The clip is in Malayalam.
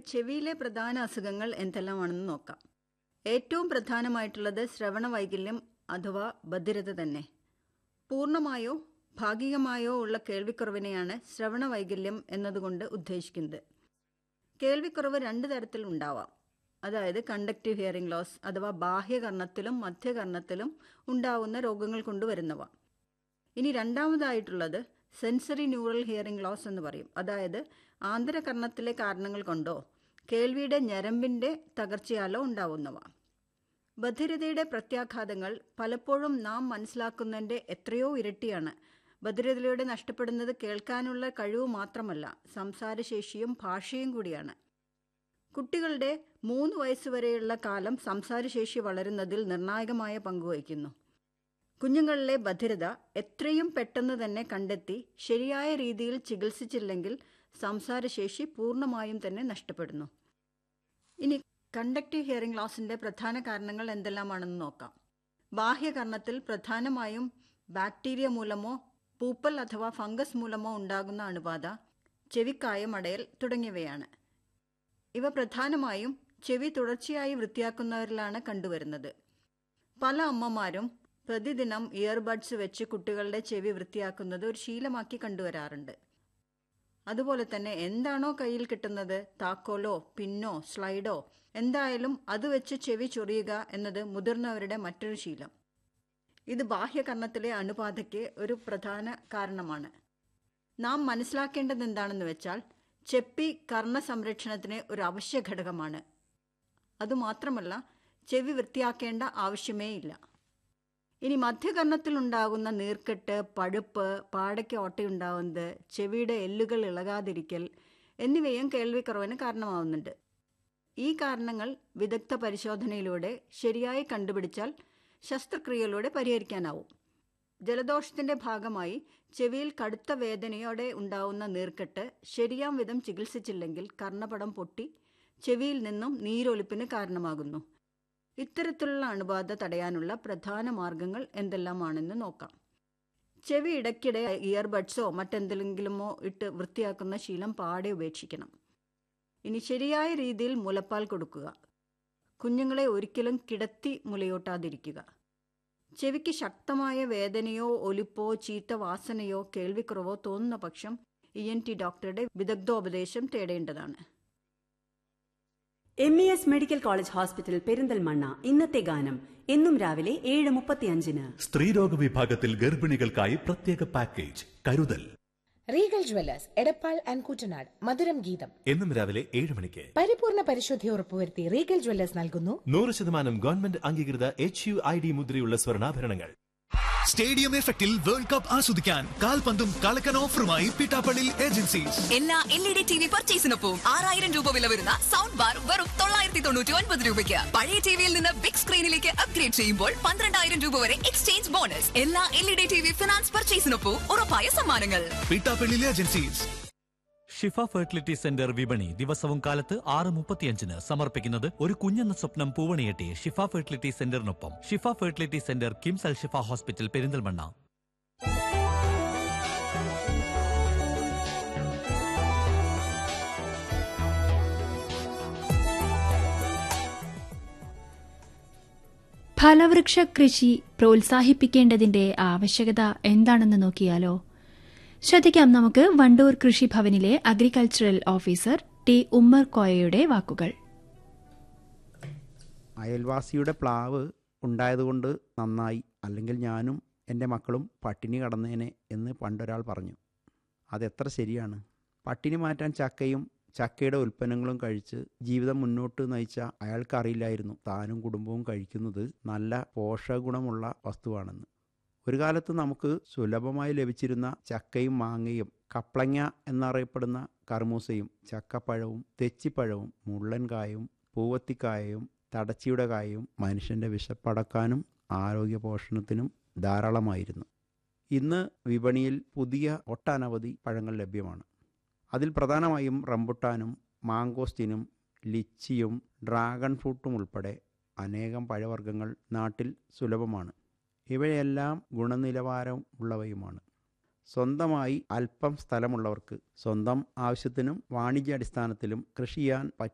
ചെവിയിലെ പ്രധാന അസുഖങ്ങൾ എന്തെല്ലാമാണെന്ന് നോക്കാം ഏറ്റവും പ്രധാനമായിട്ടുള്ളത് ശ്രവണ വൈകല്യം അഥവാ ബധിരത തന്നെ പൂർണ്ണമായോ ഭാഗികമായോ ഉള്ള കേൾവിക്കുറവിനെയാണ് ശ്രവണ വൈകല്യം എന്നതുകൊണ്ട് ഉദ്ദേശിക്കുന്നത് കേൾവിക്കുറവ് രണ്ട് തരത്തിൽ ഉണ്ടാവാം അതായത് കണ്ടക്റ്റീവ് ഹിയറിംഗ് ലോസ് അഥവാ ബാഹ്യകർണത്തിലും മധ്യകർണത്തിലും ഉണ്ടാവുന്ന രോഗങ്ങൾ കൊണ്ടുവരുന്നവ ഇനി രണ്ടാമതായിട്ടുള്ളത് സെൻസറി ന്യൂറൽ ഹിയറിംഗ് ലോസ് എന്ന് പറയും അതായത് ആന്തരകർണത്തിലെ കാരണങ്ങൾ കൊണ്ടോ കേൾവിയുടെ ഞരമ്പിൻ്റെ തകർച്ചയാലോ ഉണ്ടാവുന്നവ ബധിരതയുടെ പ്രത്യാഘാതങ്ങൾ പലപ്പോഴും നാം മനസ്സിലാക്കുന്നതിൻ്റെ എത്രയോ ഇരട്ടിയാണ് ബധിരതയിലൂടെ നഷ്ടപ്പെടുന്നത് കേൾക്കാനുള്ള കഴിവ് മാത്രമല്ല സംസാരശേഷിയും ഭാഷയും കൂടിയാണ് കുട്ടികളുടെ മൂന്ന് വയസ്സുവരെയുള്ള കാലം സംസാരശേഷി വളരുന്നതിൽ നിർണായകമായ പങ്കുവഹിക്കുന്നു കുഞ്ഞുങ്ങളിലെ ബധിരത എത്രയും പെട്ടെന്ന് തന്നെ കണ്ടെത്തി ശരിയായ രീതിയിൽ ചികിത്സിച്ചില്ലെങ്കിൽ സംസാരശേഷി പൂർണ്ണമായും തന്നെ നഷ്ടപ്പെടുന്നു ഇനി കണ്ടക്റ്റീവ് ഹിയറിംഗ് ലോസിന്റെ പ്രധാന കാരണങ്ങൾ എന്തെല്ലാമാണെന്ന് നോക്കാം ബാഹ്യകർണത്തിൽ പ്രധാനമായും ബാക്ടീരിയ മൂലമോ പൂപ്പൽ അഥവാ ഫംഗസ് മൂലമോ ഉണ്ടാകുന്ന അണുബാധ ചെവിക്കായം അടയൽ തുടങ്ങിയവയാണ് ഇവ പ്രധാനമായും ചെവി തുടർച്ചയായി വൃത്തിയാക്കുന്നവരിലാണ് കണ്ടുവരുന്നത് പല അമ്മമാരും പ്രതിദിനം ഇയർബഡ്സ് വെച്ച് കുട്ടികളുടെ ചെവി വൃത്തിയാക്കുന്നത് ഒരു ശീലമാക്കി കണ്ടുവരാറുണ്ട് അതുപോലെ തന്നെ എന്താണോ കയ്യിൽ കിട്ടുന്നത് താക്കോലോ പിന്നോ സ്ലൈഡോ എന്തായാലും അത് വെച്ച് ചെവി ചൊറിയുക എന്നത് മുതിർന്നവരുടെ മറ്റൊരു ശീലം ഇത് ബാഹ്യകർണത്തിലെ അണുബാധയ്ക്ക് ഒരു പ്രധാന കാരണമാണ് നാം മനസ്സിലാക്കേണ്ടത് എന്താണെന്ന് വെച്ചാൽ ചെപ്പി കർണ സംരക്ഷണത്തിന് ഒരു അവശ്യ ഘടകമാണ് അതുമാത്രമല്ല ചെവി വൃത്തിയാക്കേണ്ട ആവശ്യമേ ഇല്ല ഇനി മധ്യകർണത്തിൽ ഉണ്ടാകുന്ന നീർക്കെട്ട് പഴുപ്പ് പാടയ്ക്ക് ഓട്ടയുണ്ടാവുന്നത് ചെവിയുടെ എല്ലുകൾ ഇളകാതിരിക്കൽ എന്നിവയും കേൾവിക്കുറവിന് കാരണമാവുന്നുണ്ട് ഈ കാരണങ്ങൾ വിദഗ്ധ പരിശോധനയിലൂടെ ശരിയായി കണ്ടുപിടിച്ചാൽ ശസ്ത്രക്രിയയിലൂടെ പരിഹരിക്കാനാവും ജലദോഷത്തിന്റെ ഭാഗമായി ചെവിയിൽ കടുത്ത വേദനയോടെ ഉണ്ടാവുന്ന നീർക്കെട്ട് ശരിയാം വിധം ചികിത്സിച്ചില്ലെങ്കിൽ കർണപടം പൊട്ടി ചെവിയിൽ നിന്നും നീരൊലിപ്പിന് കാരണമാകുന്നു ഇത്തരത്തിലുള്ള അണുബാധ തടയാനുള്ള പ്രധാന മാർഗങ്ങൾ എന്തെല്ലാമാണെന്ന് നോക്കാം ചെവി ഇടയ്ക്കിടെ ഇയർബഡ്സോ മറ്റെന്തെങ്കിലുമോ ഇട്ട് വൃത്തിയാക്കുന്ന ശീലം പാടെ ഉപേക്ഷിക്കണം ഇനി ശരിയായ രീതിയിൽ മുലപ്പാൽ കൊടുക്കുക കുഞ്ഞുങ്ങളെ ഒരിക്കലും കിടത്തി മുലയൂട്ടാതിരിക്കുക ചെവിക്ക് ശക്തമായ വേദനയോ ഒലിപ്പോ ചീത്ത വാസനയോ കേൾവിക്കുറവോ തോന്നുന്ന പക്ഷം ഇ എൻ ടി ഡോക്ടറുടെ വിദഗ്ധോപദേശം തേടേണ്ടതാണ് M E S medical college hospital Perinthalmanna ഇന്നത്തെ ഗാനം എന്നും രാവിലെ ഏഴ് മുപ്പത്തിയഞ്ചിന് സ്ത്രീരോഗ വിഭാഗത്തിൽ ഗർഭിണികൾക്കായി പ്രത്യേക പാക്കേജ് കരുതൽ Regal Jewellers Edappal and Kuttanad Madhuram Geetham എന്നും രാവിലെ ഏഴ് മണിക്ക് പരിപൂർണ പരിശുദ്ധി ഉറപ്പുവരുത്തി റീഗൽ ജ്വല്ലേഴ്സ് നൽകുന്നു നൂറ് ശതമാനം ഗവൺമെന്റ് അംഗീകൃത എച്ച് യു ഐ ഡി മുദ്രയുള്ള സ്വർണ്ണാഭരണങ്ങൾ സ്റ്റേഡിയം എഫക്റ്റിൽ വേൾഡ് കപ്പ് ആസ്വദിക്കാൻ കാൽപന്തും കളക്കൻ ഓഫറുമായി പിട്ടാപ്പള്ളി ഏജൻസീസ് എല്ലാ L E D T V പർച്ചേസിനൊപ്പം ആറായിരം രൂപ വില വരുന്ന സൗണ്ട് ബാർ വെറും തൊള്ളായിരത്തി തൊണ്ണൂറ്റി ഒൻപത് രൂപയ്ക്ക് പഴയ ടിവിയിൽ നിന്ന് ബിഗ് സ്ക്രീനിലേക്ക് അപ്ഗ്രേഡ് ചെയ്യുമ്പോൾ പന്ത്രണ്ടായിരം രൂപ വരെ എക്സ്ചേഞ്ച് ബോണസ് എല്ലാ L E D T V finance പർച്ചേസിനൊപ്പം ഉറപ്പായ സമ്മാനങ്ങൾ Pittappilly agencies Shifa fertility centre വിപണി ദിവസവും കാലത്ത് ആറ് മുപ്പത്തിയഞ്ചിന് സമർപ്പിക്കുന്നത് ഒരു കുഞ്ഞെന്ന സ്വപ്നം പൂവണിയെട്ടി ഷിഫ ഫെർട്ടിലിറ്റി സെന്ററിനൊപ്പം Shifa fertility centre KIMS Al Shifa hospital Perinthalmanna ഫലവൃക്ഷ കൃഷി പ്രോത്സാഹിപ്പിക്കേണ്ടതിന്റെ ആവശ്യകത എന്താണെന്ന് നോക്കിയാലോ ശ്രദ്ധിക്കാം നമുക്ക് വണ്ടൂർ കൃഷിഭവനിലെ അഗ്രികൾച്ചറൽ ഓഫീസർ ടി ഉമ്മർ കോയയുടെ വാക്കുകൾ അയൽവാസിയുടെ പ്ലാവ് ഉണ്ടായതുകൊണ്ട് നന്നായി അല്ലെങ്കിൽ ഞാനും എൻ്റെ മക്കളും പട്ടിണി കടന്നേനെ എന്ന് പണ്ടൊരാൾ പറഞ്ഞു അതെത്ര ശരിയാണ് പട്ടിണി മാറ്റാൻ ചക്കയും ചക്കയുടെ ഉൽപ്പന്നങ്ങളും കഴിച്ച് ജീവിതം മുന്നോട്ട് നയിച്ച അയാൾക്കറിയില്ലായിരുന്നു താനും കുടുംബവും കഴിക്കുന്നത് നല്ല പോഷകഗുണമുള്ള വസ്തുവാണെന്ന് ഒരു കാലത്ത് നമുക്ക് സുലഭമായി ലഭിച്ചിരുന്ന ചക്കയും മാങ്ങയും കപ്ലങ്ങ എന്നറിയപ്പെടുന്ന കർമൂസയും ചക്കപ്പഴവും തെച്ചിപ്പഴവും മുള്ളൻകായും പൂവത്തിക്കായയും തടച്ചിയുടെ കായയും മനുഷ്യൻ്റെ വിശപ്പടക്കാനും ആരോഗ്യ പോഷണത്തിനും ധാരാളമായിരുന്നു ഇന്ന് വിപണിയിൽ പുതിയ ഒട്ടനവധി പഴങ്ങൾ ലഭ്യമാണ് അതിൽ പ്രധാനമായും റംബുട്ടാനും മാങ്കോസ്റ്റിനും ലിച്ചിയും ഡ്രാഗൺ ഫ്രൂട്ടും ഉൾപ്പെടെ അനേകം പഴവർഗ്ഗങ്ങൾ നാട്ടിൽ സുലഭമാണ് ഇവയെല്ലാം ഗുണനിലവാരം ഉള്ളവയുമാണ് സ്വന്തമായി അല്പം സ്ഥലമുള്ളവർക്ക് സ്വന്തം ആവശ്യത്തിനും വാണിജ്യാടിസ്ഥാനത്തിലും കൃഷി ചെയ്യാൻ